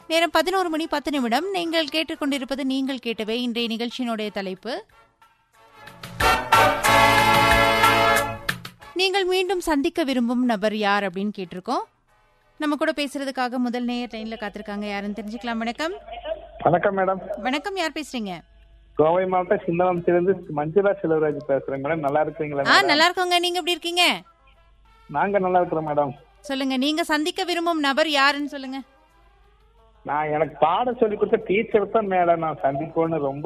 நேரம் பதினோரு மணி பத்து நிமிடம் நீங்கள் கேட்டுக்கொண்டிருப்பது நீங்கள் கேட்டவே இன்றைய நிகழ்ச்சியினுடைய தலைப்பு நீங்கள் மீண்டும் சந்திக்க விரும்பும் நபர் யார் அப்படின்னு கேட்டிருக்கோம் நம்ம கூட பேசுறதுக்காக முதல் நேயர் லைன்ல காத்திருக்காங்க யாருன்னு தெரிஞ்சுக்கலாம் வணக்கம் வணக்கம் மேடம் வணக்கம் யார் பேசுறீங்க கோவை மாவட்டம் சின்னவனத்திலிருந்து மஞ்சுளா செல்வராஜ் பேசுறேன் மேடம் நல்லா இருக்கீங்களா ஆ மேடம்? நல்லா இருக்கோங்க நீங்க எப்படி இருக்கீங்க நாங்க நல்லா இருக்கிறோம் மேடம் சொல்லுங்க நீங்க சந்திக்க விரும்பும் நபர் யாருன்னு சொல்லுங்க நான் எனக்கு பாடம் சொல்லி கொடுத்த டீச்சர் தான் மேடம் நான் சந்திப்போன்னு ரொம்ப